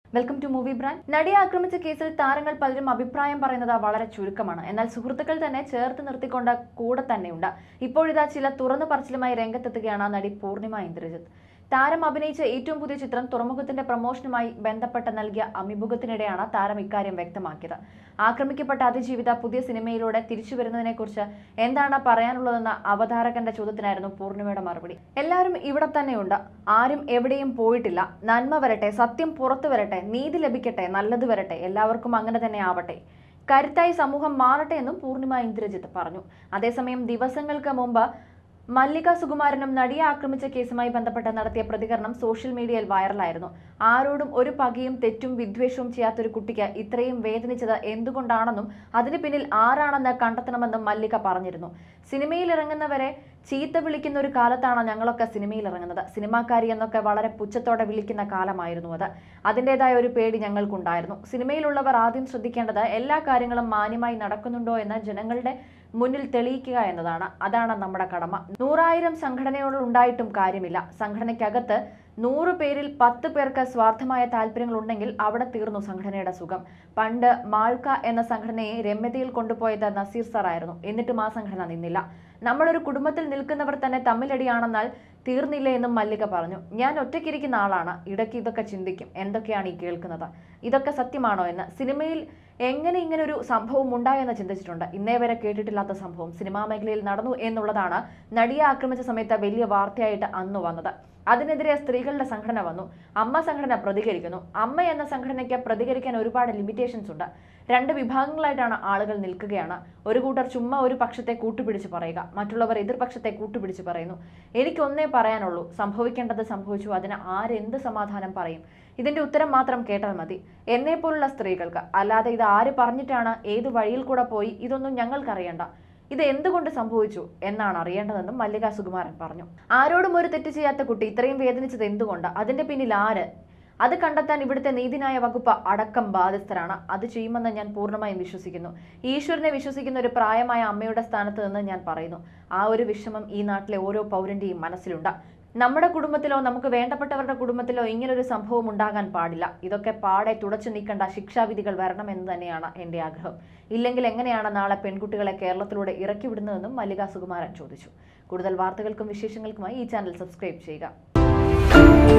welcome to movie brand നടിയെ ആക്രമിച്ച കേസിൽ താരങ്ങൾ പലരും അഭിപ്രായം പറയുന്നത് വളരെ ചുരുക്കമാണ് എന്നാൽ സുഹൃത്തുക്കൾ തന്നെ ചേർത്ത് നിർത്തിക്കൊണ്ട് കൂടെ തന്നെയുണ്ട് ഇപ്പോഴിതാ ചില തുറന്നു പറച്ചിലുമായി രംഗത്തെത്തുകയാണ് ആ നടി പൂർണിമ ഇന്ദ്രജിത്ത് താരം അഭിനയിച്ച ഏറ്റവും പുതിയ ചിത്രം തുറമുഖത്തിന്റെ പ്രമോഷനുമായി ബന്ധപ്പെട്ട് നൽകിയ അഭിമുഖത്തിനിടെയാണ് താരം ഇക്കാര്യം വ്യക്തമാക്കിയത് ആക്രമിക്കപ്പെട്ട അതിജീവിത പുതിയ സിനിമയിലൂടെ തിരിച്ചു വരുന്നതിനെക്കുറിച്ച് എന്താണ് പറയാനുള്ളതെന്ന അവതാരകന്റെ ചോദ്യത്തിനായിരുന്നു പൂർണിമയുടെ മറുപടി എല്ലാവരും ഇവിടെ തന്നെയുണ്ട് ആരും എവിടെയും പോയിട്ടില്ല നന്മ വരട്ടെ സത്യം പുറത്തു വരട്ടെ നീതി ലഭിക്കട്ടെ നല്ലത് വരട്ടെ എല്ലാവർക്കും അങ്ങനെ തന്നെ ആവട്ടെ കരുത്തായി സമൂഹം മാറട്ടെ എന്നും പൂർണിമ ഇന്ദ്രജിത്ത് പറഞ്ഞു അതേസമയം ദിവസങ്ങൾക്ക് മുമ്പ് മല്ലിക സുകുമാരനും നടിയെ ആക്രമിച്ച കേസുമായി ബന്ധപ്പെട്ട് നടത്തിയ പ്രതികരണം സോഷ്യൽ മീഡിയയിൽ വൈറലായിരുന്നു ആരോടും ഒരു പകയും തെറ്റും വിദ്വേഷവും ചെയ്യാത്തൊരു കുട്ടിക്ക് ഇത്രയും വേദനിച്ചത് എന്തുകൊണ്ടാണെന്നും അതിന് പിന്നിൽ ആരാണെന്ന് കണ്ടെത്തണമെന്നും മല്ലിക പറഞ്ഞിരുന്നു സിനിമയിൽ ഇറങ്ങുന്നവരെ ചീത്ത വിളിക്കുന്ന ഒരു കാലത്താണ് ഞങ്ങളൊക്കെ സിനിമയിൽ ഇറങ്ങുന്നത് സിനിമാക്കാരി എന്നൊക്കെ വളരെ പുച്ഛത്തോടെ വിളിക്കുന്ന കാലമായിരുന്നു അത് അതിൻ്റെതായ ഒരു പേടി ഞങ്ങൾക്കുണ്ടായിരുന്നു സിനിമയിലുള്ളവർ ആദ്യം ശ്രദ്ധിക്കേണ്ടത് എല്ലാ കാര്യങ്ങളും മാന്യമായി നടക്കുന്നുണ്ടോ എന്ന് ജനങ്ങളുടെ മുന്നിൽ തെളിയിക്കുക എന്നതാണ് അതാണ് നമ്മുടെ കടമ നൂറായിരം സംഘടനകൾ ഉണ്ടായിട്ടും കാര്യമില്ല സംഘടനയ്ക്കകത്ത് നൂറ് പേരിൽ പത്ത് പേർക്ക് സ്വാർത്ഥമായ താല്പര്യങ്ങൾ ഉണ്ടെങ്കിൽ അവിടെ തീർന്നു സംഘടനയുടെ സുഖം പണ്ട് മാൾക്ക എന്ന സംഘടനയെ രമ്യതയിൽ കൊണ്ടുപോയത് നസീർ സാറായിരുന്നു എന്നിട്ടും ആ സംഘടന നിന്നില്ല നമ്മളൊരു കുടുംബത്തിൽ നിൽക്കുന്നവർ തന്നെ തമ്മിലടിയാണെന്നാൽ തീർന്നില്ല എന്നും മല്ലിക പറഞ്ഞു ഞാൻ ഒറ്റയ്ക്കിരിക്കുന്ന ആളാണ് ഇടയ്ക്ക് ഇതൊക്കെ ചിന്തിക്കും എന്തൊക്കെയാണ് ഈ കേൾക്കുന്നത് ഇതൊക്കെ സത്യമാണോ എന്ന് സിനിമയിൽ എങ്ങനെ ഇങ്ങനെ ഒരു സംഭവം ഉണ്ടായെന്ന് ചിന്തിച്ചിട്ടുണ്ട് ഇന്നേ വരെ കേട്ടിട്ടില്ലാത്ത സംഭവം സിനിമാ മേഖലയിൽ നടന്നു എന്നുള്ളതാണ് നടിയെ ആക്രമിച്ച സമയത്ത് വലിയ വാർത്തയായിട്ട് അന്ന് വന്നത് അതിനെതിരെ സ്ത്രീകളുടെ സംഘടന വന്നു അമ്മ സംഘടന പ്രതികരിക്കുന്നു അമ്മ എന്ന സംഘടനയ്ക്ക് പ്രതികരിക്കാൻ ഒരുപാട് ലിമിറ്റേഷൻസ് ഉണ്ട് രണ്ട് വിഭാഗങ്ങളായിട്ടാണ് ആളുകൾ നിൽക്കുകയാണ് ഒരു കൂട്ടർ ചുമ്മാ ഒരു പക്ഷത്തെ കൂട്ടുപിടിച്ച് പറയുക മറ്റുള്ളവർ എതിർപക്ഷത്തെ കൂട്ടുപിടിച്ച് പറയുന്നു എനിക്കൊന്നേ പറയാനുള്ളൂ സംഭവിക്കേണ്ടത് സംഭവിച്ചു അതിന് ആരെന്ത് സമാധാനം പറയും ഇതിന്റെ ഉത്തരം മാത്രം കേട്ടാൽ മതി എന്നെ പോലുള്ള സ്ത്രീകൾക്ക് അല്ലാതെ ഇത് ആര് പറഞ്ഞിട്ടാണ് ഏത് വഴിയിൽ കൂടെ പോയി ഇതൊന്നും ഞങ്ങൾക്കറിയണ്ട ഇത് എന്തുകൊണ്ട് സംഭവിച്ചു എന്നാണ് അറിയേണ്ടതെന്നും മല്ലിക സുകുമാരൻ പറഞ്ഞു ആരോടും ഒരു തെറ്റ് ചെയ്യാത്ത കുട്ടി ഇത്രയും വേദനിച്ചത് എന്തുകൊണ്ട് അതിന്റെ പിന്നിൽ ആര് അത് കണ്ടെത്താൻ ഇവിടുത്തെ നീതിന്യായ വകുപ്പ് അടക്കം ബാധ്യസ്ഥരാണ് അത് ചെയ്യുമെന്ന് ഞാൻ പൂർണ്ണമായും വിശ്വസിക്കുന്നു ഈശ്വരനെ വിശ്വസിക്കുന്ന ഒരു പ്രായമായ അമ്മയുടെ സ്ഥാനത്ത് നിന്ന് ഞാൻ പറയുന്നു ആ ഒരു വിഷമം ഈ നാട്ടിലെ ഓരോ പൗരന്റെയും മനസ്സിലുണ്ട് നമ്മുടെ കുടുംബത്തിലോ നമുക്ക് വേണ്ടപ്പെട്ടവരുടെ കുടുംബത്തിലോ ഇങ്ങനൊരു സംഭവം ഉണ്ടാകാൻ പാടില്ല ഇതൊക്കെ പാടെ തുടച്ചു നീക്കേണ്ട ശിക്ഷാവിധികൾ വരണമെന്ന് തന്നെയാണ് എൻ്റെ ആഗ്രഹം ഇല്ലെങ്കിൽ എങ്ങനെയാണ് നാളെ പെൺകുട്ടികളെ കേരളത്തിലൂടെ ഇറക്കി വിടുന്നതെന്നും മല്ലിക സുകുമാരൻ ചോദിച്ചു കൂടുതൽ വാർത്തകൾക്കും വിശേഷങ്ങൾക്കുമായി ഈ ചാനൽ സബ്സ്ക്രൈബ് ചെയ്യുക